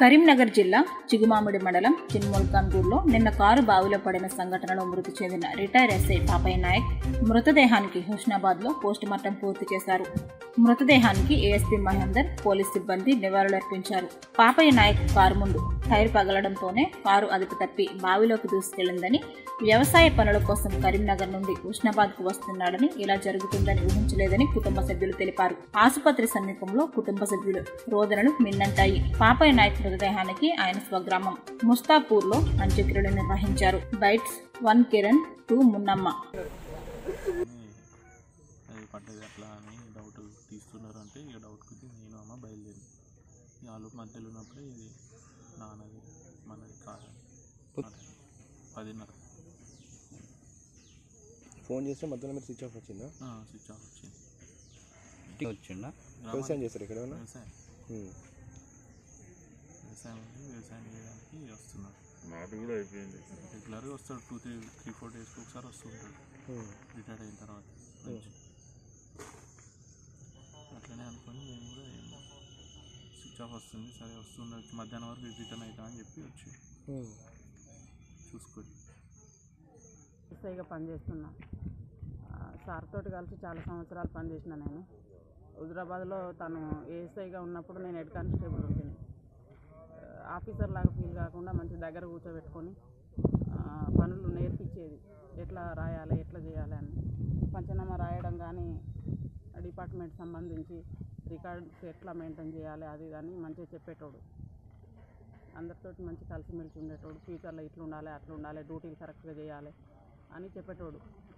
కరీంనగర్ జిల్లా చిగుమామిడి మండలం చిన్మూల్కందూర్లో నిన్న కారు బావిలో పడిన సంఘటనలో మృతి చెందిన రిటైర్ ఎస్ఐ పాపయ్య నాయక్ మృతదేహానికి హుస్నాబాద్లో పోస్టుమార్టం పూర్తి చేశారు మృతదేహానికి ఏఎస్పీ మహేందర్ పోలీస్ సిబ్బంది నివాళులర్పించారు పాపయ్య నాయక్ కారు ముందు టైర్ పగలడంతోనే కారు అదుపు తప్పి బావిలోకి దూసుకెళ్లిందని వ్యవసాయ పనుల కోసం కరీంనగర్ నుండి హుస్నాబాద్కు వస్తున్నాడని ఇలా జరుగుతుందని ఊహించలేదని కుటుంబ సభ్యులు తెలిపారు ఆసుపత్రి సమీపంలో కుటుంబ సభ్యులు రోదనలు మిన్నంటాయి పాపయ్య నాయక్ మృతదేహానికి ఆయన స్వగ్రామం ముస్తాపూర్లో అంత్యక్రియలు నిర్వహించారు bytes one Kiran two Munnamma అది పడ్డది అట్లా అని డౌట్ తీస్తున్నారు అంటే ఇక డౌట్ కొద్ది నేను అమ్మ బయలుదేరి ఇక వాళ్ళు మధ్యలో ఉన్నప్పుడే ఇది నాన్నది మనది కాదు పదిన్నర ఫోన్ చేస్తే మధ్యలో మీరు స్విచ్ ఆఫ్ వచ్చిందా స్విచ్ ఆఫ్ వచ్చింది వచ్చిండా వ్యవసాయం చేస్తారు ఇక్కడ ఏమన్నా? వ్యవసాయం ఉమ్. వ్యవసాయం ఉంది వ్యవసాయం చేయడానికి వస్తున్నారు నాటు కూడా అయిపోయింది రెగ్యులర్గా వస్తాడు టూ త్రీ త్రీ ఫోర్ డేస్కి ఒకసారి వస్తుంటాడు ఉమ్. రిటైర్డ్ అయిన తర్వాత నుంచి అట్లనే అనుకొని మేము కూడా ఏం స్విచ్ ఆఫ్ వస్తుంది సరే వస్తుండొచ్చు మధ్యాహ్నం వరకు రిటర్న్ అవుతా అని చెప్పి వచ్చి ఉమ్. చూసుకొని ఎస్ఐగా పనిచేస్తున్నా ఆ, సార్ తోటి కలిసి చాలా సంవత్సరాలు పనిచేసిన నేను హుజరాబాద్లో తను ఏఎస్ఐగా ఉన్నప్పుడు నేను హెడ్ కానిస్టేబుల్ ఉంటుంది ఆఫీసర్ లాగా ఫీల్ కాకుండా మంచి దగ్గర కూర్చోబెట్టుకొని ఆ, పనులు నేర్పించేది ఎట్లా రాయాలి ఎట్లా చేయాలి అని పంచనామా రాయడం కానీ డిపార్ట్మెంట్ సంబంధించి రికార్డ్స్ ఎట్లా మెయింటైన్ చేయాలి అది కానీ మంచిగా చెప్పేటోడు అందరితోటి మంచి కలిసిమెలిసి ఉండేటోడు ఫ్యూచర్లో ఇట్లా ఉండాలి అట్లా ఉండాలి డ్యూటీలు కరెక్ట్గా చేయాలి అని చెప్పేటోడు